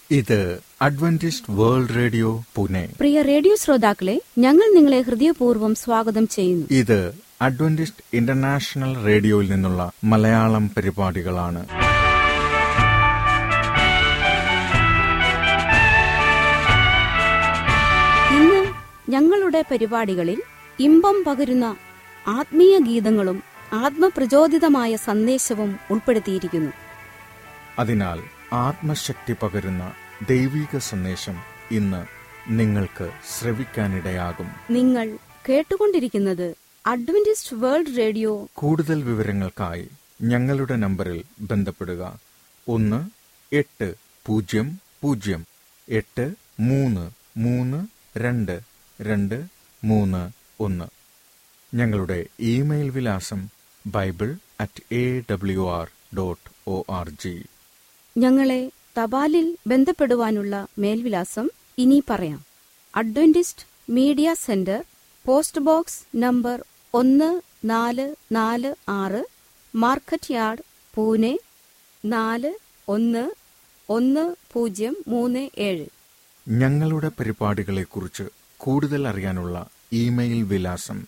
ഇത് Adventist world radio Pune പ്രിയ radio ശ്രോതാക്കളെ ഞങ്ങൾ നിങ്ങളെ ഹൃദയപൂർവ്വം സ്വാഗതം ചെയ്യുന്നു ഇത് അഡ്വന്റിസ്റ്റ് ഇന്റർനാഷണൽ റേഡിയോയിൽ നിന്നുള്ള മലയാളം പരിപാടികളാണ് ഇന്ന് ഞങ്ങളുടെ പരിപാടികളിൽ ഇമ്പം പകരുന്ന ആത്മീയ ഗീതങ്ങളും ആത്മപ്രചോദിതമായ സന്ദേശവും ഉൾപ്പെടുത്തിയിരിക്കുന്നു അതിനാൽ ആത്മശക്തി പകരുന്ന ദൈവിക സന്ദേശം ഇന്ന് നിങ്ങൾക്ക് ശ്രവിക്കാനിടയാകും നിങ്ങൾ കേട്ടുകൊണ്ടിരിക്കുന്നത് അഡ്വന്റിസ്റ്റ് വേൾഡ് റേഡിയോ കൂടുതൽ വിവരങ്ങൾക്കായി ഞങ്ങളുടെ നമ്പറിൽ ബന്ധപ്പെടുക ഒന്ന് എട്ട് പൂജ്യം പൂജ്യം എട്ട് മൂന്ന് മൂന്ന് രണ്ട് രണ്ട് മൂന്ന് ഒന്ന് ഞങ്ങളുടെ ഇമെയിൽ വിലാസം Bible at A W R dot O R G ഞങ്ങളെ തപാലിൽ ബന്ധപ്പെടുവാനുള്ള മേൽവിലാസം ഇനി പറയാം Adventist media centre post box number ഒന്ന് നാല് നാല് ആറ് മാർക്കറ്റ് യാർഡ് പൂനെ നാല് ഒന്ന് ഒന്ന് പൂജ്യം മൂന്ന് ഏഴ് ഞങ്ങളുടെ പരിപാടികളെക്കുറിച്ച് കൂടുതൽ അറിയാനുള്ള ഇമെയിൽ വിലാസം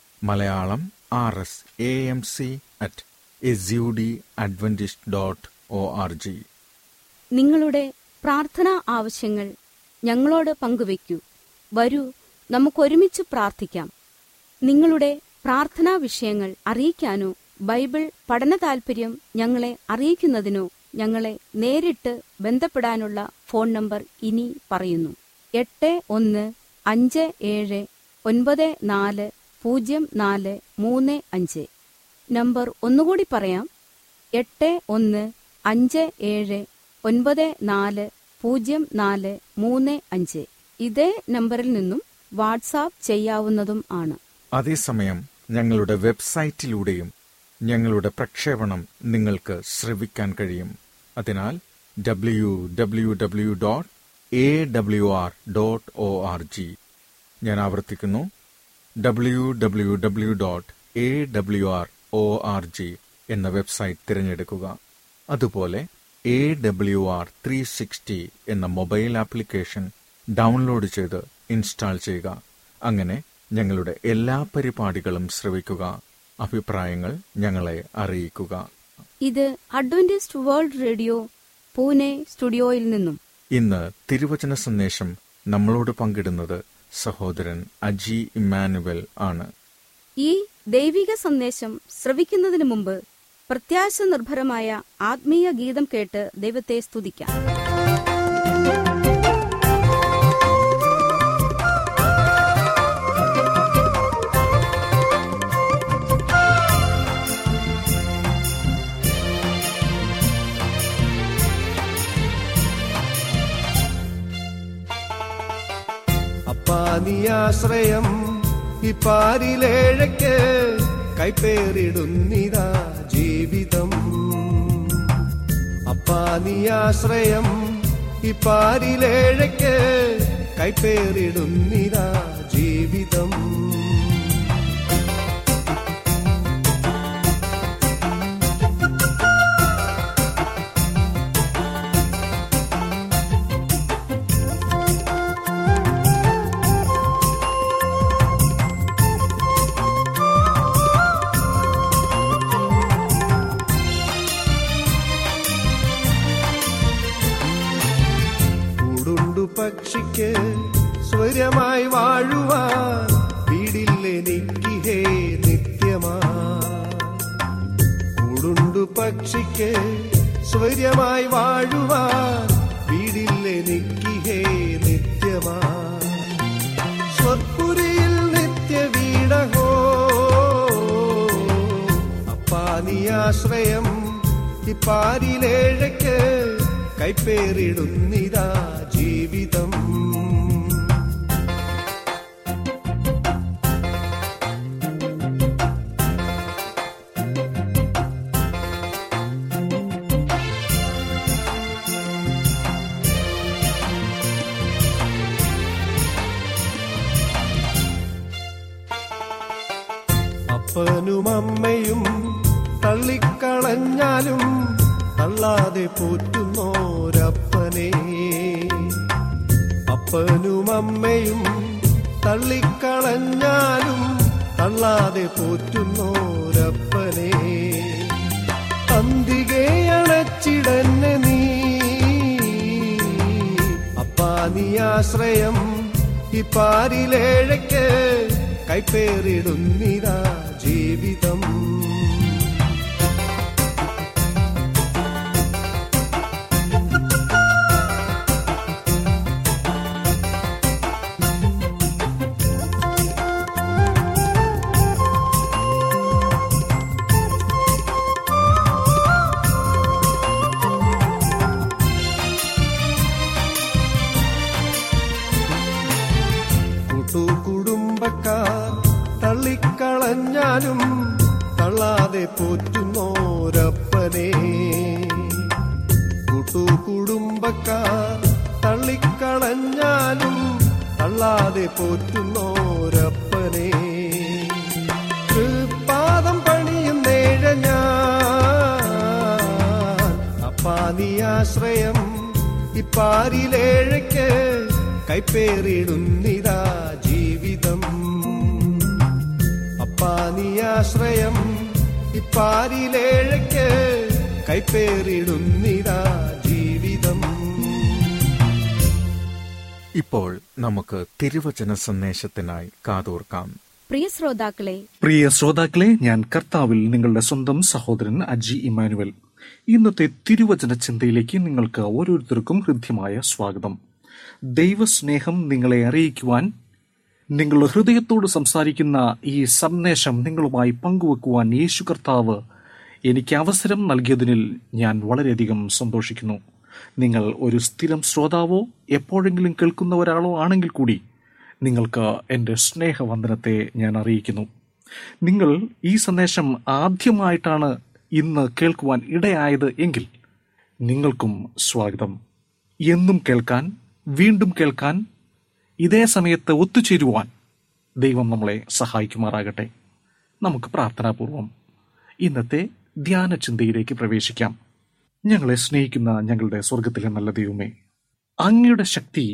Malayalam R S A M C at S U D Adventist dot O R G നിങ്ങളുടെ പ്രാർത്ഥനാ ആവശ്യങ്ങൾ ഞങ്ങളോട് പങ്കുവയ്ക്കൂ വരൂ നമുക്കൊരുമിച്ച് പ്രാർത്ഥിക്കാം നിങ്ങളുടെ പ്രാർത്ഥനാ വിഷയങ്ങൾ അറിയിക്കാനോ ബൈബിൾ പഠന താൽപര്യം ഞങ്ങളെ അറിയിക്കുന്നതിനോ ഞങ്ങളെ നേരിട്ട് ബന്ധപ്പെടാനുള്ള ഫോൺ നമ്പർ ഇനി പറയുന്നു എട്ട് ഒന്ന് അഞ്ച് ഏഴ് ഒൻപത് നാല് പൂജ്യം നാല് മൂന്ന് അഞ്ച് നമ്പർ ഒന്നുകൂടി പറയാം എട്ട് ഒന്ന് അഞ്ച് ഏഴ് ഒൻപത് നാല് പൂജ്യം നാല് മൂന്ന് അഞ്ച് ഇതേ നമ്പറിൽ നിന്നും വാട്സാപ്പ് ചെയ്യാവുന്നതും ആണ് അതേസമയം ഞങ്ങളുടെ വെബ്സൈറ്റിലൂടെയും ഞങ്ങളുടെ പ്രക്ഷേപണം നിങ്ങൾക്ക് ശ്രവിക്കാൻ കഴിയും അതിനാൽ W W W dot A W R dot O R G ഞാൻ ആവർത്തിക്കുന്നു W W W dot A W R O R G എന്ന വെബ്സൈറ്റ് തിരഞ്ഞെടുക്കുക അതുപോലെ A W R three sixty എന്ന മൊബൈൽ ആപ്ലിക്കേഷൻ ഡൗൺലോഡ് ചെയ്ത് ഇൻസ്റ്റാൾ ചെയ്യുക അങ്ങനെ ഞങ്ങളുടെ എല്ലാ പരിപാടികളും ശ്രവിക്കുക അഭിപ്രായങ്ങൾ ഞങ്ങളെ അറിയിക്കുക ഇത് അഡ്വന്റിസ്റ്റ് വേൾഡ് റേഡിയോ പൂനെ സ്റ്റുഡിയോയിൽ നിന്നും ഇന്ന് തിരുവചന സന്ദേശം നമ്മളോട് പങ്കിടുന്നത് സഹോദരൻ അജി ഇമ്മാനുവൽ ആണ് ഈ ദൈവിക സന്ദേശം ശ്രവിക്കുന്നതിന് മുമ്പ് പ്രത്യാശ നിർഭരമായ ആത്മീയ ഗീതം കേട്ട് ദൈവത്തെ സ്തുതിക്കാം അപ്പാനിയാശ്രയം ഇപ്പാരിലേഴയ്ക്ക് കൈപ്പേറിടുന്നിതാ ജീവിതം അപ്പാനിയാശ്രയം ഇപ്പാരിലേഴയ്ക്ക് കൈപ്പേറിടുന്നിതാ ജീവിതം കൂടുണ്ടു പക്ഷിക്ക് സ്വരമായി വാഴുവാൻ വീടില്ലെനിക്ക് ഹേ നിത്യമാ കൂടുണ്ടു പക്ഷിക്ക് സ്വരമായി വാഴുവാൻ വീടില്ലെനിക്ക് ഹേ നിത്യമാ സ്വപ്പുരിയിൽ നിത്യ വീടഹോ അപ്പാനിയാശ്രയം ഇപ്പാരിലേഴയ്ക്ക് കൈപ്പേറിടുന്നിതാ ജീവിതം അപ്പനും അമ്മയും തള്ളിക്കളഞ്ഞാലും തള്ളാതെ പോറ്റുന്നോരപ്പനെ അപ്പനും അമ്മയും തള്ളിക്കളഞ്ഞാലും തള്ളാതെ പോറ്റുന്നോരപ്പനെ അന്തികെ അണച്ചിടന്നെ നീ അപ്പാ നീ ആശ്രയം ഈ പാരിലേഴയ്ക്ക് കൈപ്പേറിടുന്നിതാ ജീവിതം കൂട്ടുകുടുംബക്കാർ തള്ളിക്കളഞ്ഞാലും തള്ളാതെ പോറ്റുന്നോരപ്പനെ കൂട്ടുകുടുംബക്കാർ തള്ളിക്കളഞ്ഞാലും തള്ളാതെ പോറ്റുന്നോരപ്പനെ പാദം പണിയുന്നേഴ ഞാൻ അപ്പാ നീ ആശ്രയം ഇപ്പാരിലേഴയ്ക്ക് കൈപ്പേറിടുന്നിതാ ജീവിതം അപ്പാ നീ ആശ്രയം ഇപ്പാരിലേഴയ്ക്ക് കൈപ്പേറിടുന്നിതാ ജീവിതം ഇപ്പോൾ നമുക്ക് തിരുവചന സന്ദേശത്തിനായി കാതോർക്കാം പ്രിയ ശ്രോതാക്കളെ പ്രിയ ശ്രോതാക്കളെ ഞാൻ കർത്താവിൽ നിങ്ങളുടെ സ്വന്തം സഹോദരൻ അജി ഇമാനുവൽ ഇന്നത്തെ തിരുവചന ചിന്തയിലേക്ക് നിങ്ങൾക്ക് ഓരോരുത്തർക്കും ഹൃദ്യമായ സ്വാഗതം ദൈവസ്നേഹം നിങ്ങളെ അറിയിക്കുവാൻ നിങ്ങളുടെ ഹൃദയത്തോട് സംസാരിക്കുന്ന ഈ സന്ദേശം നിങ്ങളുമായി പങ്കുവെക്കുവാൻ യേശു കർത്താവ് എനിക്ക് അവസരം നൽകിയതിനിൽ ഞാൻ വളരെയധികം സന്തോഷിക്കുന്നു നിങ്ങൾ ഒരു സ്ഥിരം ശ്രോതാവോ എപ്പോഴെങ്കിലും കേൾക്കുന്ന ഒരാളോ ആണെങ്കിൽ കൂടി നിങ്ങൾക്ക് എൻ്റെ സ്നേഹവന്ദനത്തെ ഞാൻ അറിയിക്കുന്നു നിങ്ങൾ ഈ സന്ദേശം ആദ്യമായിട്ടാണ് ഇന്ന് കേൾക്കുവാൻ ഇടയായത് എങ്കിൽ നിങ്ങൾക്കും സ്വാഗതം എന്നും കേൾക്കാൻ വീണ്ടും കേൾക്കാൻ ഇതേ സമയത്ത് ഒത്തുചേരുവാൻ ദൈവം നമ്മളെ സഹായിക്കുമാറാകട്ടെ നമുക്ക് പ്രാർത്ഥനാപൂർവം ഇന്നത്തെ ധ്യാന ചിന്തയിലേക്ക് പ്രവേശിക്കാം ഞങ്ങളെ സ്നേഹിക്കുന്ന ഞങ്ങളുടെ സ്വർഗത്തിലെ നല്ല ദൈവമേ അങ്ങയുടെ ശക്തി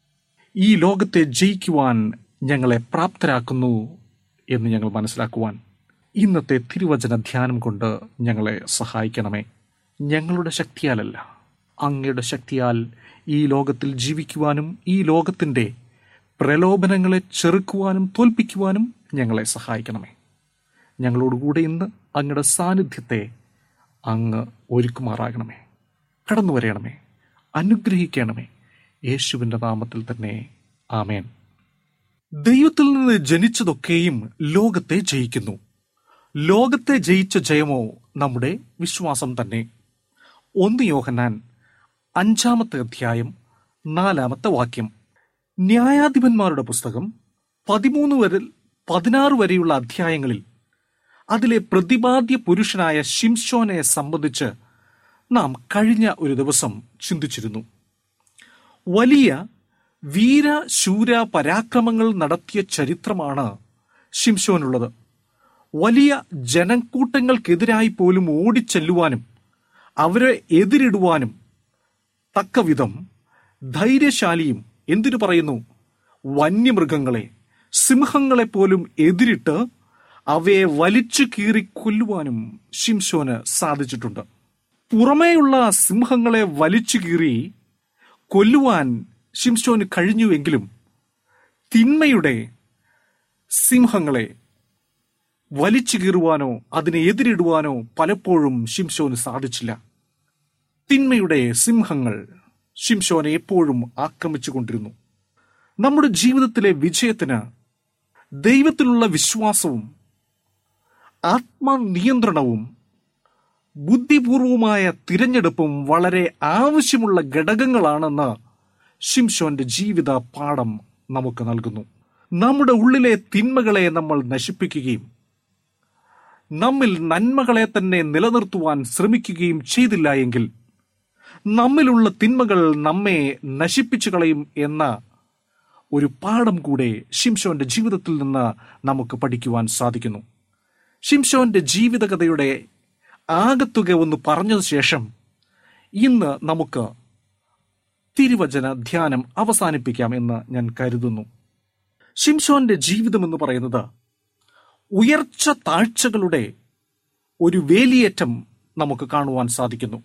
ഈ ലോകത്തെ ജയിക്കുവാൻ ഞങ്ങളെ പ്രാപ്തരാക്കുന്നു എന്ന് ഞങ്ങൾ മനസ്സിലാക്കുവാൻ ഇന്നത്തെ തിരുവചന ധ്യാനം കൊണ്ട് ഞങ്ങളെ സഹായിക്കണമേ ഞങ്ങളുടെ ശക്തിയാലല്ല അങ്ങയുടെ ശക്തിയാൽ ഈ ലോകത്തിൽ ജീവിക്കുവാനും ഈ ലോകത്തിൻ്റെ പ്രലോഭനങ്ങളെ ചെറുക്കുവാനും തോൽപ്പിക്കുവാനും ഞങ്ങളെ സഹായിക്കണമേ ഞങ്ങളോടുകൂടെ ഇന്ന് അങ്ങയുടെ സാന്നിധ്യത്തെ അങ്ങ് ഒരുക്കുമാറാകണമേ കടന്നു വരയണമേ അനുഗ്രഹിക്കണമേ യേശുവിൻ്റെ നാമത്തിൽ തന്നെ ആമേൻ ദൈവത്തിൽ നിന്ന് ജനിച്ചതൊക്കെയും ലോകത്തെ ജയിക്കുന്നു ലോകത്തെ ജയിച്ച ജയമോ നമ്മുടെ വിശ്വാസം തന്നെ ഒന്ന് യോഹന്നാൻ അഞ്ചാമത്തെ അധ്യായം നാലാമത്തെ വാക്യം ന്യായാധിപന്മാരുടെ പുസ്തകം പതിമൂന്ന് വരെ പതിനാറ് വരെയുള്ള അധ്യായങ്ങളിൽ അതിലെ പ്രതിപാദ്യ പുരുഷനായ ഷിംഷോനെ സംബന്ധിച്ച് നാം കഴിഞ്ഞ ഒരു ദിവസം ചിന്തിച്ചിരുന്നു വലിയ വീര ശൂര പരാക്രമങ്ങൾ നടത്തിയ ചരിത്രമാണ് ഷിംഷോനുള്ളത് വലിയ ജനക്കൂട്ടങ്ങൾക്കെതിരായി പോലും ഓടിച്ചെല്ലുവാനും അവരെ എതിരിടുവാനും തക്കവിധം ധൈര്യശാലിയും എന്തിനു പറയുന്നു വന്യമൃഗങ്ങളെ സിംഹങ്ങളെ പോലും എതിരിട്ട് അവയെ വലിച്ചു കീറി കൊല്ലുവാനും ഷിംഷോന് സാധിച്ചിട്ടുണ്ട് പുറമേയുള്ള സിംഹങ്ങളെ വലിച്ചു കീറി കൊല്ലുവാൻ ഷിംഷോന് കഴിഞ്ഞുവെങ്കിലും തിന്മയുടെ സിംഹങ്ങളെ വലിച്ചു കീറുവാനോ അതിനെ എതിരിടുവാനോ പലപ്പോഴും ഷിംഷോന് സാധിച്ചില്ല തിന്മയുടെ സിംഹങ്ങൾ ഷിംഷോനെ എപ്പോഴും ആക്രമിച്ചുകൊണ്ടിരുന്നു നമ്മുടെ ജീവിതത്തിലെ വിജയത്തിന് ദൈവത്തിലുള്ള വിശ്വാസവും ആത്മനിയന്ത്രണവും ബുദ്ധിപൂർവമായ തിരഞ്ഞെടുപ്പും വളരെ ആവശ്യമുള്ള ഘടകങ്ങളാണെന്ന് ഷിംഷോന്റെ ജീവിത പാഠം നമുക്ക് നൽകുന്നു നമ്മുടെ ഉള്ളിലെ തിന്മകളെ നമ്മൾ നശിപ്പിക്കുകയും നമ്മിൽ നന്മകളെ തന്നെ നിലനിർത്തുവാൻ ശ്രമിക്കുകയും ചെയ്തില്ല എങ്കിൽ നമ്മിലുള്ള തിന്മകൾ നമ്മെ നശിപ്പിച്ചു കളയും എന്ന ഒരു പാഠം കൂടെ ഷിംഷോന്റെ ജീവിതത്തിൽ നിന്ന് നമുക്ക് പഠിക്കുവാൻ സാധിക്കുന്നു ഷിംഷോന്റെ ജീവിതകഥയുടെ ആകത്തുക ഒന്ന് പറഞ്ഞതിനു ശേഷം ഇന്ന് നമുക്ക് തിരുവചന ധ്യാനം അവസാനിപ്പിക്കാം എന്ന് ഞാൻ കരുതുന്നു ഷിംഷോന്റെ ജീവിതം എന്ന് പറയുന്നത് ഉയർച്ച താഴ്ചകളുടെ ഒരു വേലിയേറ്റം നമുക്ക് കാണുവാൻ സാധിക്കുന്നു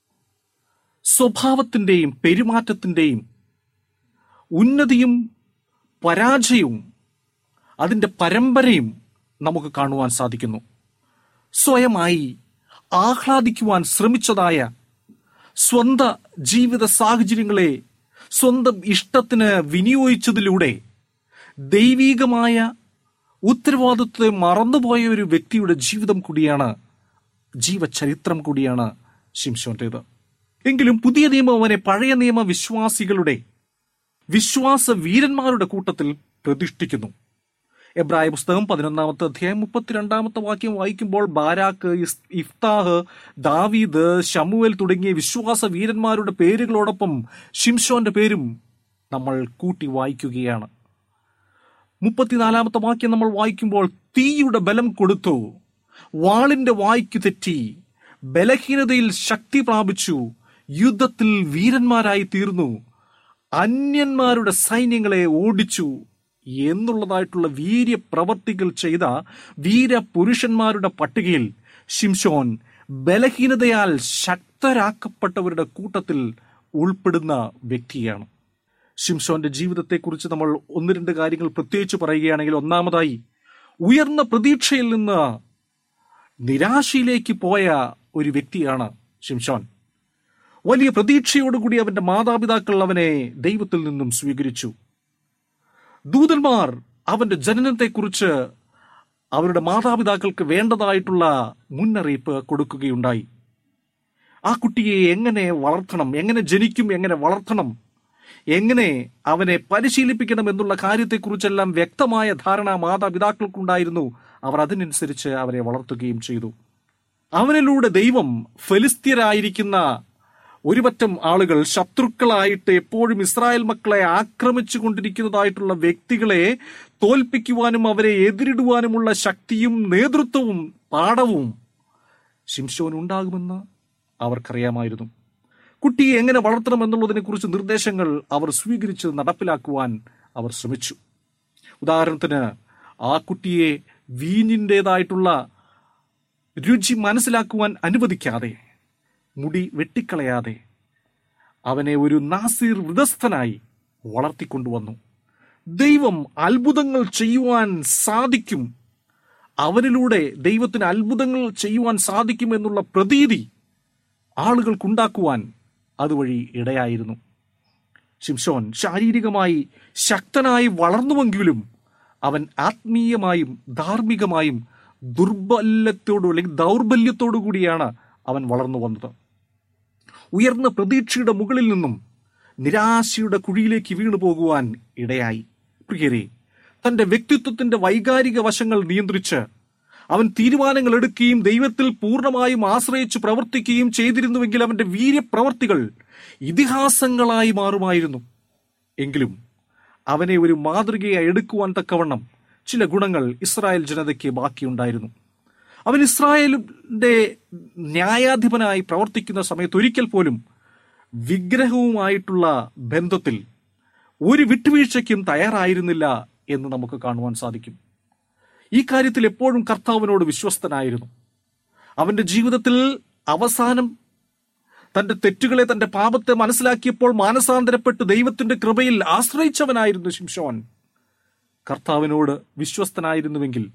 സ്വഭാവത്തിന്റെയും പെരുമാറ്റത്തിന്റെയും ഉന്നതിയും പരാജയവും അതിന്റെ പരമ്പരയും നമുക്ക് കാണുവാൻ സാധിക്കുന്നു സ്വയമായി ആഹ്ലാദിക്കുവാൻ ശ്രമിച്ചതായ സ്വന്ത ജീവിത സാഹചര്യങ്ങളെ സ്വന്തം ഇഷ്ടത്തിന് വിനിയോഗിച്ചതിലൂടെ ദൈവീകമായ ഉത്തരവാദിത്വത്തെ മറന്നുപോയ ഒരു വ്യക്തിയുടെ ജീവിതം കൂടിയാണ് ജീവചരിത്രം കൂടിയാണ് ശിംഷോന്റേത് എങ്കിലും പുതിയ നിയമം അവനെ പഴയ നിയമ വിശ്വാസികളുടെ വിശ്വാസ വീരന്മാരുടെ കൂട്ടത്തിൽ പ്രതിഷ്ഠിക്കുന്നു എബ്രായ പുസ്തകം പതിനൊന്നാമത്തെ അധ്യായം മുപ്പത്തിരണ്ടാമത്തെ വാക്യം വായിക്കുമ്പോൾ ബാരാക്ക് ഇസ്- ഇഫ്താഹ് ദാവീദ് ഷമുവേൽ തുടങ്ങിയ വിശ്വാസ വീരന്മാരുടെ പേരുകളോടൊപ്പം ഷിംഷോന്റെ പേരും നമ്മൾ കൂട്ടി വായിക്കുകയാണ് മുപ്പത്തിനാലാമത്തെ വാക്യം നമ്മൾ വായിക്കുമ്പോൾ തീയുടെ ബലം കൊടുത്തു വാളിന്റെ വായ്ക്ക് തെറ്റി ബലഹീനതയിൽ ശക്തി പ്രാപിച്ചു യുദ്ധത്തിൽ വീരന്മാരായി തീർന്നു അന്യന്മാരുടെ സൈന്യങ്ങളെ ഓടിച്ചു എന്നുള്ളതായിട്ടുള്ള വീര്യ പ്രവർത്തികൾ ചെയ്ത വീരപുരുഷന്മാരുടെ പട്ടികയിൽ ഷിംഷോൻ ബലഹീനതയാൽ ശക്തരാക്കപ്പെട്ടവരുടെ കൂട്ടത്തിൽ ഉൾപ്പെടുന്ന വ്യക്തിയാണ് ഷിംഷോന്റെ ജീവിതത്തെക്കുറിച്ച് നമ്മൾ ഒന്ന് രണ്ട് കാര്യങ്ങൾ പ്രത്യേകിച്ച് പറയുകയാണെങ്കിൽ ഒന്നാമതായി ഉയർന്ന പ്രതീക്ഷയിൽ നിന്ന് നിരാശയിലേക്ക് പോയ ഒരു വ്യക്തിയാണ് ഷിംഷോൻ വലിയ പ്രതീക്ഷയോടുകൂടി അവന്റെ മാതാപിതാക്കൾ അവനെ ദൈവത്തിൽ നിന്നും സ്വീകരിച്ചു ദൂതന്മാർ അവന്റെ ജനനത്തെക്കുറിച്ച് അവരുടെ മാതാപിതാക്കൾക്ക് വേണ്ടതായിട്ടുള്ള മുന്നറിയിപ്പ് കൊടുക്കുകയുണ്ടായി ആ കുട്ടിയെ എങ്ങനെ വളർത്തണം എങ്ങനെ ജനിക്കും എങ്ങനെ വളർത്തണം എങ്ങനെ അവനെ പരിശീലിപ്പിക്കണം എന്നുള്ള കാര്യത്തെക്കുറിച്ചെല്ലാം വ്യക്തമായ ധാരണ മാതാപിതാക്കൾക്കുണ്ടായിരുന്നു അവർ അതിനനുസരിച്ച് അവരെ വളർത്തുകയും ചെയ്തു അവനിലൂടെ ദൈവം ഫെലിസ്തീയരായിരിക്കുന്ന ഒരുപറ്റം ആളുകൾ ശത്രുക്കളായിട്ട് എപ്പോഴും ഇസ്രായേൽ മക്കളെ ആക്രമിച്ചു കൊണ്ടിരിക്കുന്നതായിട്ടുള്ള വ്യക്തികളെ തോൽപ്പിക്കുവാനും അവരെ എതിരിടുവാനുമുള്ള ശക്തിയും നേതൃത്വവും പാഠവും ശിംശോൻ ഉണ്ടാകുമെന്ന് അവർക്കറിയാമായിരുന്നു കുട്ടിയെ എങ്ങനെ വളർത്തണം എന്നുള്ളതിനെ കുറിച്ച് നിർദ്ദേശങ്ങൾ അവർ സ്വീകരിച്ച് നടപ്പിലാക്കുവാൻ അവർ ശ്രമിച്ചു ഉദാഹരണത്തിന് ആ കുട്ടിയെ വീഞ്ഞിൻ്റെതായിട്ടുള്ള രുചി മനസ്സിലാക്കുവാൻ അനുവദിക്കാതെ മുടി വെട്ടിക്കളയാതെ അവനെ ഒരു നാസീർ വൃതസ്ഥനായി വളർത്തിക്കൊണ്ടുവന്നു ദൈവം അത്ഭുതങ്ങൾ ചെയ്യുവാൻ സാധിക്കും അവനിലൂടെ ദൈവത്തിന് അത്ഭുതങ്ങൾ ചെയ്യുവാൻ സാധിക്കും എന്നുള്ള പ്രതീതി ആളുകൾക്കുണ്ടാക്കുവാൻ അതുവഴി ഇടയായിരുന്നു ശിംഷോൻ ശാരീരികമായി ശക്തനായി വളർന്നുവെങ്കിലും അവൻ ആത്മീയമായും ധാർമ്മികമായും ദുർബല്യത്തോടു അല്ലെങ്കിൽ ദൗർബല്യത്തോടു കൂടിയാണ് അവൻ വളർന്നു വന്നത് ഉയർന്ന പ്രതീക്ഷയുടെ മുകളിൽ നിന്നും നിരാശയുടെ കുഴിയിലേക്ക് വീണു പോകുവാൻ ഇടയായി പ്രിയരെ തന്റെ വ്യക്തിത്വത്തിന്റെ വൈകാരിക വശങ്ങൾ നിയന്ത്രിച്ച് അവൻ തീരുമാനങ്ങൾ എടുക്കുകയും ദൈവത്തിൽ പൂർണ്ണമായും ആശ്രയിച്ച് പ്രവർത്തിക്കുകയും ചെയ്തിരുന്നുവെങ്കിൽ അവന്റെ വീര്യപ്രവർത്തികൾ ഇതിഹാസങ്ങളായി മാറുമായിരുന്നു എങ്കിലും അവനെ ഒരു മാതൃകയായി എടുക്കുവാൻ തക്കവണ്ണം ചില ഗുണങ്ങൾ ഇസ്രായേൽ ജനതയ്ക്ക് ബാക്കിയുണ്ടായിരുന്നു അവൻ ഇസ്രായേലിന്റെ ന്യായാധിപനായി പ്രവർത്തിക്കുന്ന സമയത്ത് ഒരിക്കൽ പോലും വിഗ്രഹവുമായിട്ടുള്ള ബന്ധത്തിൽ ഒരു വിട്ടുവീഴ്ചയ്ക്കും തയ്യാറായിരുന്നില്ല എന്ന് നമുക്ക് കാണുവാൻ സാധിക്കും ഈ കാര്യത്തിൽ എപ്പോഴും കർത്താവിനോട് വിശ്വസ്തനായിരുന്നു അവന്റെ ജീവിതത്തിൽ അവസാനം തന്റെ തെറ്റുകളെ തന്റെ പാപത്തെ മനസ്സിലാക്കിയപ്പോൾ മാനസാന്തരപ്പെട്ട് ദൈവത്തിന്റെ കൃപയിൽ ആശ്രയിച്ചവനായിരുന്നു ശിംഷോൻ കർത്താവിനോട് വിശ്വസ്തനായിരുന്നുവെങ്കിൽ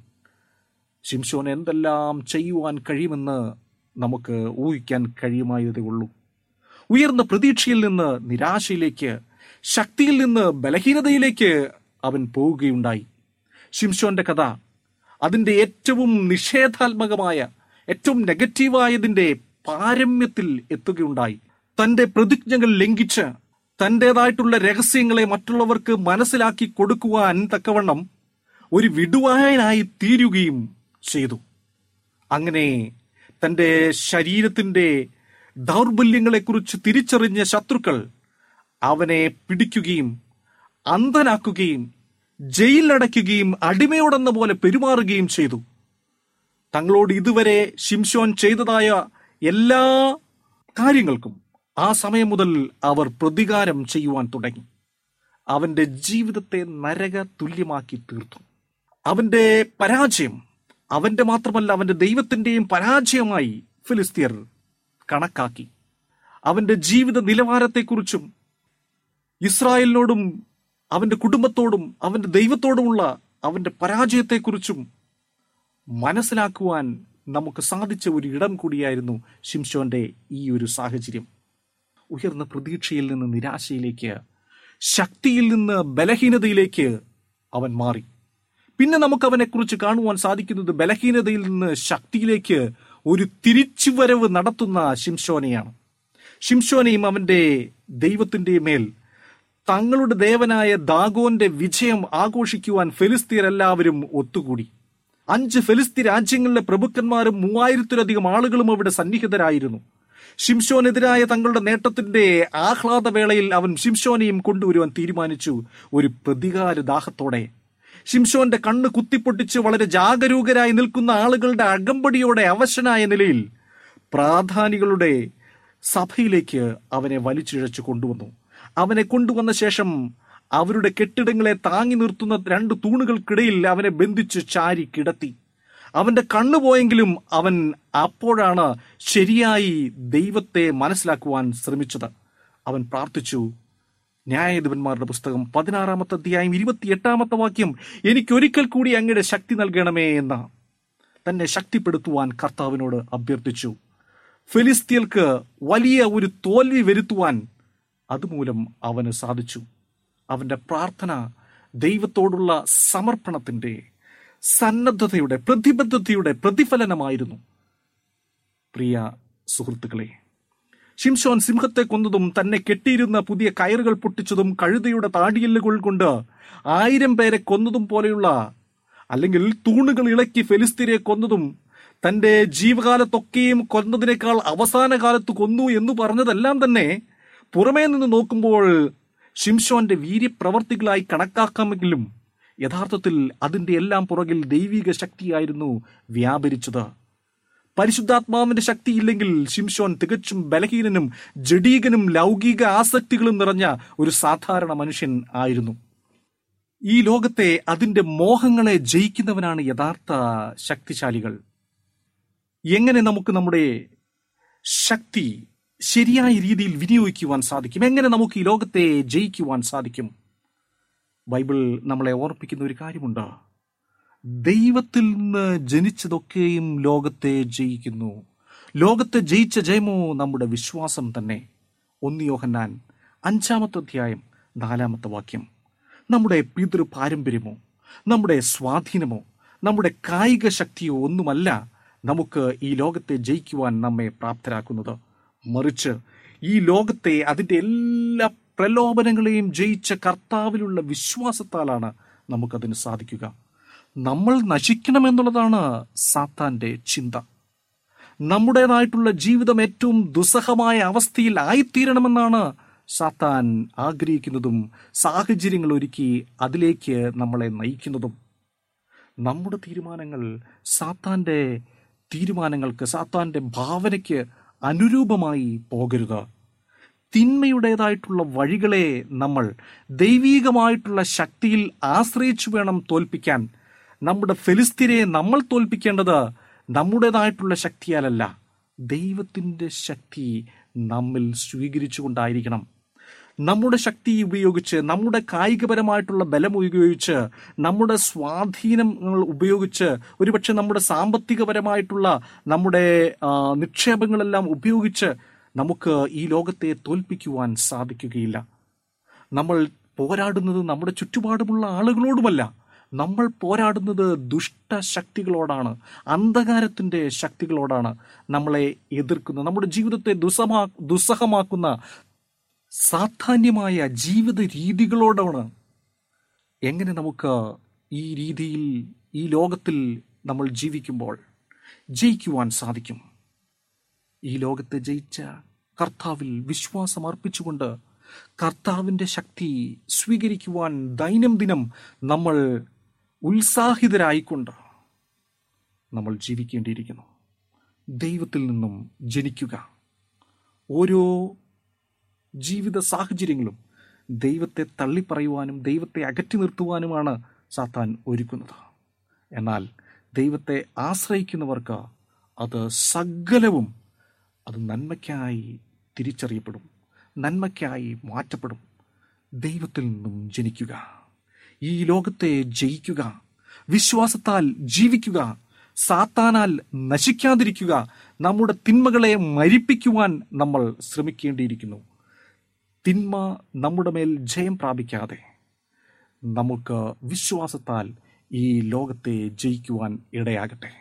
ശിംഷോൻ എന്തെല്ലാം ചെയ്യുവാൻ കഴിയുമെന്ന് നമുക്ക് ഊഹിക്കാൻ കഴിയുമായതേ ഉള്ളൂ ഉയർന്ന പ്രതീക്ഷയിൽ നിന്ന് നിരാശയിലേക്ക് ശക്തിയിൽ നിന്ന് ബലഹീനതയിലേക്ക് അവൻ പോവുകയുണ്ടായി ശിംഷോന്റെ കഥ അതിന്റെ ഏറ്റവും നിഷേധാത്മകമായ ഏറ്റവും നെഗറ്റീവായതിന്റെ പാരമ്യത്തിൽ എത്തുകയുണ്ടായി തന്റെ പ്രതിജ്ഞകൾ ലംഘിച്ച് തന്റേതായിട്ടുള്ള രഹസ്യങ്ങളെ മറ്റുള്ളവർക്ക് മനസ്സിലാക്കി കൊടുക്കുവാൻ തക്കവണ്ണം ഒരു വിടുവായനായി തീരുകയും ചെയ്തു അങ്ങനെ തന്റെ ശരീരത്തിന്റെ ദൗർബല്യങ്ങളെക്കുറിച്ച് തിരിച്ചറിഞ്ഞ ശത്രുക്കൾ അവനെ പിടിക്കുകയും അന്ധനാക്കുകയും ജയിലിലടയ്ക്കുകയും അടിമയോടെന്ന പോലെ പെരുമാറുകയും ചെയ്തു തങ്ങളോട് ഇതുവരെ ശിംഷോൻ ചെയ്തതായ എല്ലാ കാര്യങ്ങൾക്കും ആ സമയം മുതൽ അവർ പ്രതികാരം ചെയ്യുവാൻ തുടങ്ങി അവന്റെ ജീവിതത്തെ നരക തുല്യമാക്കി തീർത്തു അവന്റെ പരാജയം അവന്റെ മാത്രമല്ല അവന്റെ ദൈവത്തിന്റെയും പരാജയമായി ഫിലിസ്തീർ കണക്കാക്കി അവന്റെ ജീവിത നിലവാരത്തെക്കുറിച്ചും ഇസ്രായേലിനോടും അവന്റെ കുടുംബത്തോടും അവന്റെ ദൈവത്തോടുമുള്ള അവന്റെ പരാജയത്തെക്കുറിച്ചും മനസ്സിലാക്കുവാൻ നമുക്ക് സാധിച്ച ഒരു ഇടം കൂടിയായിരുന്നു ഷിംഷോന്റെ ഈ ഒരു സാഹചര്യം ഉയർന്ന പ്രതീക്ഷയിൽ നിന്ന് നിരാശയിലേക്ക് ശക്തിയിൽ നിന്ന് ബലഹീനതയിലേക്ക് അവൻ മാറി പിന്നെ നമുക്ക് അവനെക്കുറിച്ച് കാണുവാൻ സാധിക്കുന്നത് ബലഹീനതയിൽ നിന്ന് ശക്തിയിലേക്ക് ഒരു തിരിച്ചുവരവ് നടത്തുന്ന ഷിംഷോനെയാണ് ഷിംഷോനെയും അവന്റെ ദൈവത്തിന്റെ മേൽ തങ്ങളുടെ ദേവനായ ദാഗോന്റെ വിജയം ആഘോഷിക്കുവാൻ ഫെലിസ്തീർ എല്ലാവരും ഒത്തുകൂടി അഞ്ച് ഫെലിസ്തീൻ രാജ്യങ്ങളിലെ പ്രഭുക്കന്മാരും മൂവായിരത്തിലധികം ആളുകളും അവിടെ സന്നിഹിതരായിരുന്നു ഷിംഷോനെതിരായ തങ്ങളുടെ നേട്ടത്തിന്റെ ആഹ്ലാദവേളയിൽ അവൻ ഷിംഷോനെയും കൊണ്ടുവരുവാൻ തീരുമാനിച്ചു ഒരു പ്രതികാര ദാഹത്തോടെ ഷിംഷോന്റെ കണ്ണ് കുത്തിപ്പൊട്ടിച്ച് വളരെ ജാഗരൂകരായി നിൽക്കുന്ന ആളുകളുടെ അകമ്പടിയോടെ അവശനായ നിലയിൽ പ്രാധാനികളുടെ സഭയിലേക്ക് അവനെ വലിച്ചിഴച്ചു കൊണ്ടുവന്നു അവനെ കൊണ്ടുവന്ന ശേഷം അവരുടെ കെട്ടിടങ്ങളെ താങ്ങി നിർത്തുന്ന രണ്ട് തൂണുകൾക്കിടയിൽ അവനെ ബന്ധിച്ച് ചാരി കിടത്തി അവന്റെ കണ്ണു പോയെങ്കിലും അവൻ അപ്പോഴാണ് ശരിയായി ദൈവത്തെ മനസ്സിലാക്കുവാൻ ശ്രമിച്ചത് അവൻ പ്രാർത്ഥിച്ചു ന്യായാധിപന്മാരുടെ പുസ്തകം പതിനാറാമത്തെ അധ്യായം ഇരുപത്തിയെട്ടാമത്തെ വാക്യം എനിക്കൊരിക്കൽ കൂടി അങ്ങയുടെ ശക്തി നൽകണമേ എന്ന തന്നെ ശക്തിപ്പെടുത്തുവാൻ കർത്താവിനോട് അഭ്യർത്ഥിച്ചു ഫിലിസ്തീർക്ക് വലിയ ഒരു തോൽവി വരുത്തുവാൻ അതുമൂലം അവന് സാധിച്ചു അവന്റെ പ്രാർത്ഥന ദൈവത്തോടുള്ള സമർപ്പണത്തിന്റെ സന്നദ്ധതയുടെ പ്രതിബദ്ധതയുടെ പ്രതിഫലനമായിരുന്നു പ്രിയ സുഹൃത്തുക്കളെ ഷിംഷോൻ സിംഹത്തെ കൊന്നതും തന്നെ കെട്ടിയിരുന്ന പുതിയ കയറുകൾ പൊട്ടിച്ചതും കഴുതയുടെ താടിയല്ലുകൾ കൊണ്ട് ആയിരം പേരെ കൊന്നതും പോലെയുള്ള അല്ലെങ്കിൽ തൂണുകൾ ഇളക്കി ഫെലിസ്തീനെ കൊന്നതും തന്റെ ജീവകാലത്തൊക്കെയും കൊന്നതിനേക്കാൾ അവസാന കാലത്ത് കൊന്നു എന്ന് പറഞ്ഞതെല്ലാം തന്നെ പുറമേ നിന്ന് നോക്കുമ്പോൾ ഷിംഷോന്റെ വീര്യപ്രവർത്തികളായി കണക്കാക്കാമെങ്കിലും യഥാർത്ഥത്തിൽ അതിന്റെ എല്ലാം പുറകിൽ ദൈവിക ശക്തിയായിരുന്നു വ്യാപരിച്ചത് പരിശുദ്ധാത്മാവിന്റെ ശക്തിയില്ലെങ്കിൽ ഷിംഷോൻ തികച്ചും ബലഹീനനും ജഡീകനും ലൗകിക ആസക്തികളും നിറഞ്ഞ ഒരു സാധാരണ മനുഷ്യൻ ആയിരുന്നു ഈ ലോകത്തെ അതിന്റെ മോഹങ്ങളെ ജയിക്കുന്നവനാണ് യഥാർത്ഥ ശക്തിശാലികൾ എങ്ങനെ നമുക്ക് നമ്മുടെ ശക്തി ശരിയായ രീതിയിൽ വിനിയോഗിക്കുവാൻ സാധിക്കും എങ്ങനെ നമുക്ക് ഈ ലോകത്തെ ജയിക്കുവാൻ സാധിക്കും ബൈബിൾ നമ്മളെ ഓർപ്പിക്കുന്ന ഒരു കാര്യമുണ്ട് ദൈവത്തിൽ നിന്ന് ജനിച്ചതൊക്കെയും ലോകത്തെ ജയിക്കുന്നു ലോകത്തെ ജയിച്ച ജയമോ നമ്മുടെ വിശ്വാസം തന്നെ ഒന്ന് യോഹന്നാൻ അഞ്ചാമത്തെ അധ്യായം നാലാമത്തെ വാക്യം നമ്മുടെ പിതൃ പാരമ്പര്യമോ നമ്മുടെ സ്വാധീനമോ നമ്മുടെ കായിക ശക്തിയോ ഒന്നുമല്ല നമുക്ക് ഈ ലോകത്തെ ജയിക്കുവാൻ നമ്മെ പ്രാപ്തരാക്കുന്നത് മറിച്ച് ഈ ലോകത്തെ അതിൻ്റെ എല്ലാ പ്രലോഭനങ്ങളെയും ജയിച്ച കർത്താവിലുള്ള വിശ്വാസത്താലാണ് നമുക്കതിന് സാധിക്കുക നമ്മൾ നശിക്കണമെന്നുള്ളതാണ് സാത്താന്റെ ചിന്ത നമ്മുടേതായിട്ടുള്ള ജീവിതം ഏറ്റവും ദുസ്സഹമായ അവസ്ഥയിൽ ആയിത്തീരണമെന്നാണ് സാത്താൻ ആഗ്രഹിക്കുന്നതും സാഹചര്യങ്ങൾ ഒരുക്കി അതിലേക്ക് നമ്മളെ നയിക്കുന്നതും നമ്മുടെ തീരുമാനങ്ങൾ സാത്താന്റെ തീരുമാനങ്ങൾക്ക് സാത്താന്റെ ഭാവനയ്ക്ക് അനുരൂപമായി പോകരുത് തിന്മയുടേതായിട്ടുള്ള വഴികളെ നമ്മൾ ദൈവീകമായിട്ടുള്ള ശക്തിയിൽ ആശ്രയിച്ചു വേണം തോൽപ്പിക്കാൻ നമ്മുടെ ഫെലിസ്തീനെ നമ്മൾ തോൽപ്പിക്കേണ്ടത് നമ്മുടേതായിട്ടുള്ള ശക്തിയാലല്ല ദൈവത്തിൻ്റെ ശക്തി നമ്മിൽ സ്വീകരിച്ചുകൊണ്ടായിരിക്കണം നമ്മുടെ ശക്തി ഉപയോഗിച്ച് നമ്മുടെ കായികപരമായിട്ടുള്ള ബലം ഉപയോഗിച്ച് നമ്മുടെ സ്വാധീനങ്ങൾ ഉപയോഗിച്ച് ഒരുപക്ഷെ നമ്മുടെ സാമ്പത്തികപരമായിട്ടുള്ള നമ്മുടെ ആ, നിക്ഷേപങ്ങളെല്ലാം ഉപയോഗിച്ച് നമുക്ക് ഈ ലോകത്തെ തോൽപ്പിക്കുവാൻ സാധിക്കുകയില്ല നമ്മൾ പോരാടുന്നത് നമ്മുടെ ചുറ്റുപാടുമുള്ള ആളുകളോടുമല്ല നമ്മൾ പോരാടുന്നത് ദുഷ്ടശക്തികളോടാണ് അന്ധകാരത്തിന്റെ ശക്തികളോടാണ് നമ്മളെ എതിർക്കുന്ന നമ്മുടെ ജീവിതത്തെ ദുസ്സമാ ദുസ്സഹമാക്കുന്ന സാധാന്യമായ ജീവിത രീതികളോടാണ് എങ്ങനെ നമുക്ക് ഈ രീതിയിൽ ഈ ലോകത്തിൽ നമ്മൾ ജീവിക്കുമ്പോൾ ജയിക്കുവാൻ സാധിക്കും ഈ ലോകത്തെ ജയിച്ച കർത്താവിൽ വിശ്വാസം അർപ്പിച്ചുകൊണ്ട് കർത്താവിൻ്റെ ശക്തി സ്വീകരിക്കുവാൻ ദൈനംദിനം നമ്മൾ ഉത്സാഹിതരായിക്കൊണ്ട് നമ്മൾ ജീവിക്കേണ്ടിയിരിക്കുന്നു ദൈവത്തിൽ നിന്നും ജനിക്കുക ഓരോ ജീവിത സാഹചര്യങ്ങളും ദൈവത്തെ തള്ളിപ്പറയുവാനും ദൈവത്തെ അകറ്റി നിർത്തുവാനുമാണ് സാത്താൻ ഒരുക്കുന്നത് എന്നാൽ ദൈവത്തെ ആശ്രയിക്കുന്നവർക്ക് അത് സകലവും അത് നന്മയ്ക്കായി തിരിച്ചറിയപ്പെടും നന്മയ്ക്കായി മാറ്റപ്പെടും ദൈവത്തിൽ നിന്നും ജനിക്കുക ഈ ലോകത്തെ ജയിക്കുക വിശ്വാസത്താൽ ജീവിക്കുക സാത്താനാൽ നശിക്കാതിരിക്കുക നമ്മുടെ തിന്മകളെ മരിപ്പിക്കുവാൻ നമ്മൾ ശ്രമിക്കേണ്ടിയിരിക്കുന്നു തിന്മ നമ്മുടെ മേൽ ജയം പ്രാപിക്കാതെ നമുക്ക് വിശ്വാസത്താൽ ഈ ലോകത്തെ ജയിക്കുവാൻ ഇടയാകട്ടെ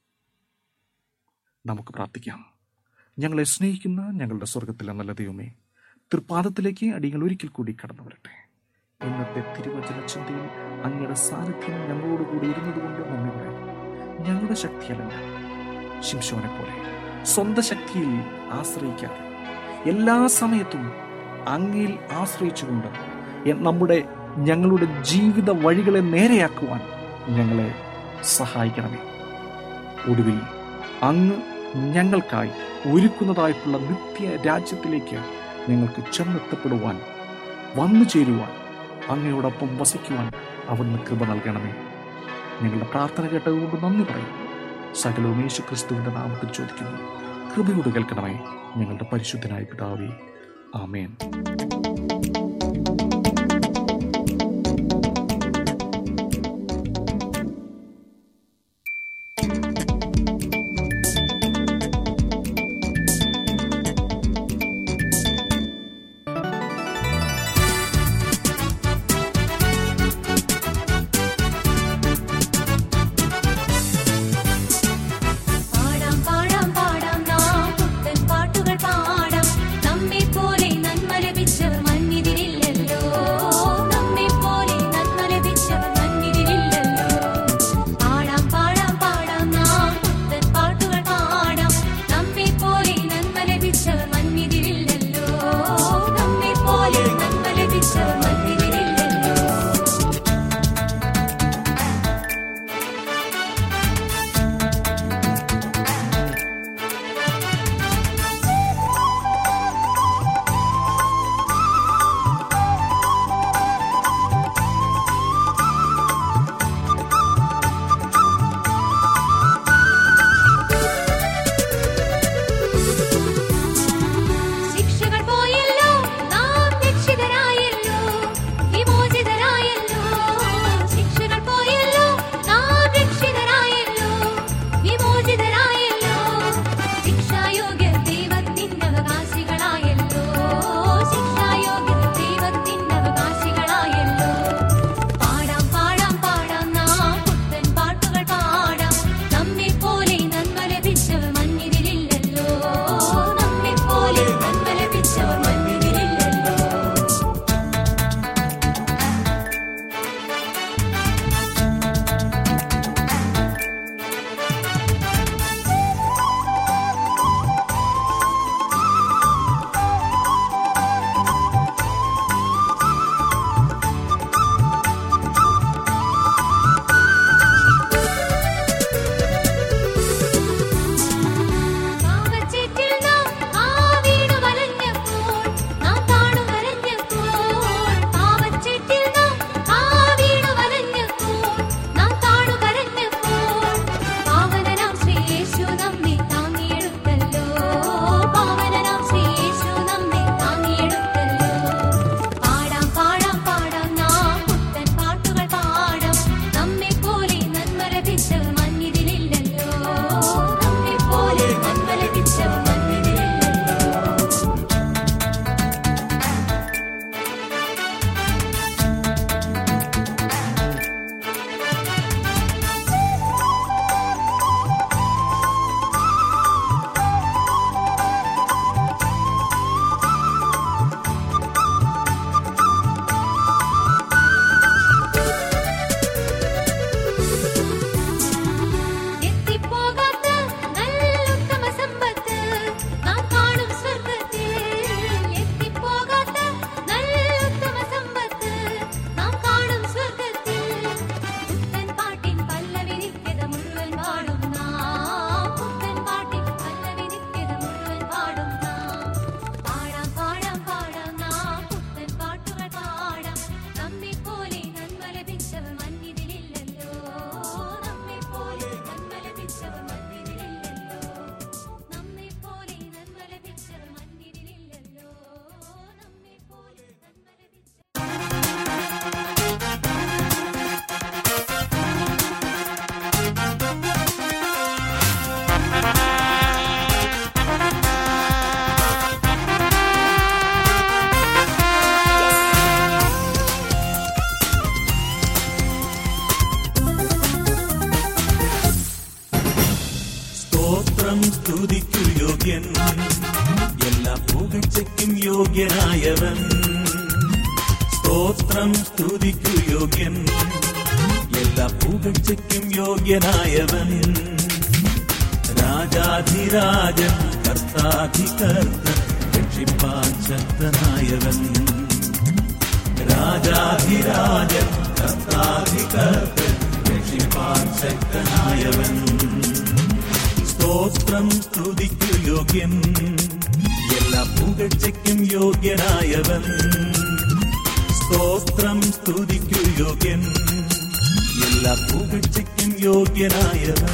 നമുക്ക് പ്രാർത്ഥിക്കാം ഞങ്ങളെ സ്നേഹിക്കുന്ന ഞങ്ങളുടെ സ്വർഗത്തിലെ നല്ല ദൈവമേ തൃപ്പാദത്തിലേക്ക് അടികൾ ഒരിക്കൽ കൂടി കടന്നു വരട്ടെ ഇന്നത്തെ തിരുവചന ചിന്തയിൽ അങ്ങയുടെ സാന്നിധ്യം ഞങ്ങളോട് കൂടി ഇരുന്നതുകൊണ്ട് നന്ദി പറയാം ഞങ്ങളുടെ ശക്തിയല്ല ശിംശോനെ പോലെ സ്വന്തം ശക്തിയിൽ ആശ്രയിക്കാതെ എല്ലാ സമയത്തും അങ്ങയിൽ ആശ്രയിച്ചുകൊണ്ട് എ- നമ്മുടെ ഞങ്ങളുടെ ജീവിത വഴികളെ നേരെയാക്കുവാൻ ഞങ്ങളെ സഹായിക്കണമേ ഒടുവിൽ അങ്ങ് ഞങ്ങൾക്കായി ഒരുക്കുന്നതായിട്ടുള്ള നിത്യ രാജ്യത്തിലേക്ക് ഞങ്ങൾക്ക് ചെന്നെത്തപ്പെടുവാൻ വന്നു ചേരുവാൻ അങ്ങയോടൊപ്പം വസിക്കുവാൻ അവിടുന്ന് കൃപ നൽകണമേ ഞങ്ങളുടെ പ്രാർത്ഥന കേട്ടതുകൊണ്ട് നന്ദി പറയും സകലവും യേശു ക്രിസ്തുവിന്റെ നാമത്തിൽ ചോദിക്കുന്നു കൃപയോട് കേൾക്കണമേ ഞങ്ങളുടെ പരിശുദ്ധനായ പിതാവേ ആമേൻ പാടാം പാടാം പാടാം നാം പുത്തൻ പാട്ടുകൾ പാടാം നമ്മെ പോലെ നന്മ ലഭിച്ചവർ മന്നിതിരില്ല യോഗ്യനായവൻ സ്തോത്രം സ്തുതിക്കു യോഗ്യൻ എല്ലാ പുകഴ്ചയ്ക്കും യോഗ്യനായവൻ രാജാധിരാജൻ കർത്താധികർത്തൻ രക്ഷിപ്പാൻ ശക്തനായവൻ രാജാധിരാജൻ കർത്താധികർത്തൻ രക്ഷിപ്പാൻ ശക്തനായവൻ സ്തോത്രം സ്തുതിക്കു യോഗ്യൻ എല്ലാ പുകഴ്ചയ്ക്കും യോഗ്യനായവൻ സ്തോത്രം സ്തുതിക്കു യോഗ്യൻ എല്ലാ പുകഴ്ചയ്ക്കും യോഗ്യനായവൻ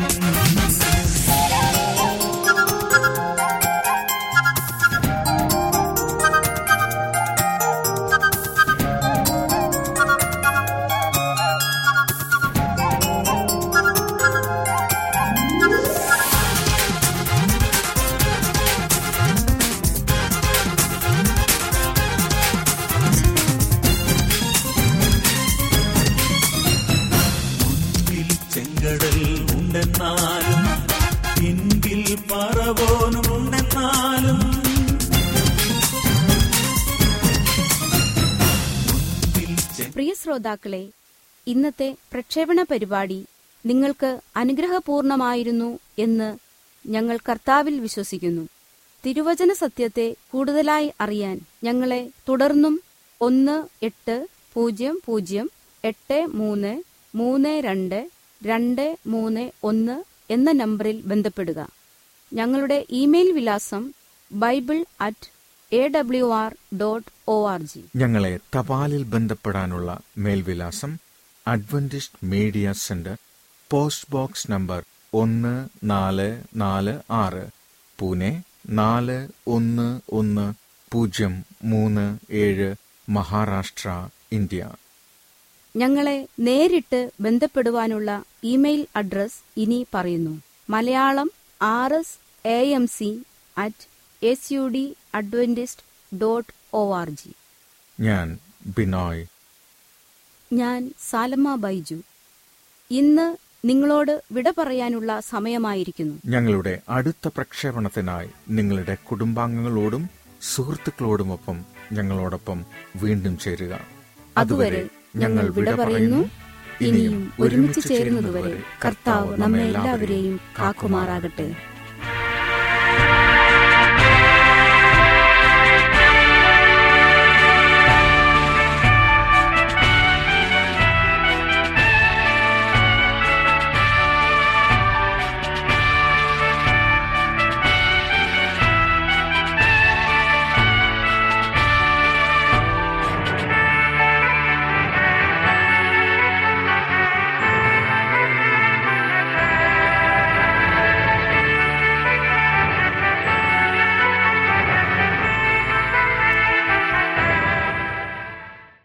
മുൻപിൽ ചെങ്കടൽ ഉണ്ടെന്നാലും പിൻപിൽ പറവോനും ഉണ്ടെന്നാലും മുൻപിൽ ചെ- പ്രിയ ശ്രോതാക്കളെ ഇന്നത്തെ പ്രക്ഷേപണ പരിപാടി നിങ്ങൾക്ക് അനുഗ്രഹപൂർണമായിരുന്നു എന്ന് ഞങ്ങൾ കർത്താവിൽ വിശ്വസിക്കുന്നു തിരുവചന സത്യത്തെ കൂടുതലായി അറിയാൻ ഞങ്ങളെ തുടർന്നും ഒന്ന് എട്ട് പൂജ്യം പൂജ്യം എട്ട് മൂന്ന് മൂന്ന് രണ്ട് രണ്ട് മൂന്ന് ഒന്ന് എന്ന നമ്പറിൽ ബന്ധപ്പെടുക ഞങ്ങളുടെ ഇമെയിൽ വിലാസം Bible at A W R dot O R G ഞങ്ങളെ തപാലിൽ ബന്ധപ്പെടാനുള്ള മേൽവിലാസം Adventist media centre post box number ഒന്ന് നാല് നാല് ആറ് പൂനെ നാല് ഒന്ന് ഒന്ന് പൂജ്യം മൂന്ന് ഏഴ് മഹാരാഷ്ട്ര ഇന്ത്യ ഞങ്ങളെ നേരിട്ട് ബന്ധപ്പെടുവാനുള്ള ഇമെയിൽ അഡ്രസ് ഇനി പറയുന്നു Malayalam R S A M C at S U D Adventist dot O R G ഞാൻ ബിനോയ് ഞാൻ സാലമ്മ ബൈജു ഇന്ന് നിങ്ങളോട് വിട പറയാനുള്ള സമയമായിരിക്കുന്നു ഞങ്ങളുടെ അടുത്ത പ്രക്ഷേപണത്തിനായി നിങ്ങളുടെ കുടുംബാംഗങ്ങളോടും സുഹൃത്തുക്കളോടുമൊപ്പം ഞങ്ങളോടൊപ്പം വീണ്ടും ചേരുക അതുവരെ ഞങ്ങൾ വിട പറയുന്നു ഇനിയും ഒരുമിച്ച് ചേരുന്നതുവരെ കർത്താവ് നമ്മെ എല്ലാവരെയും കാക്കുമാറാകട്ടെ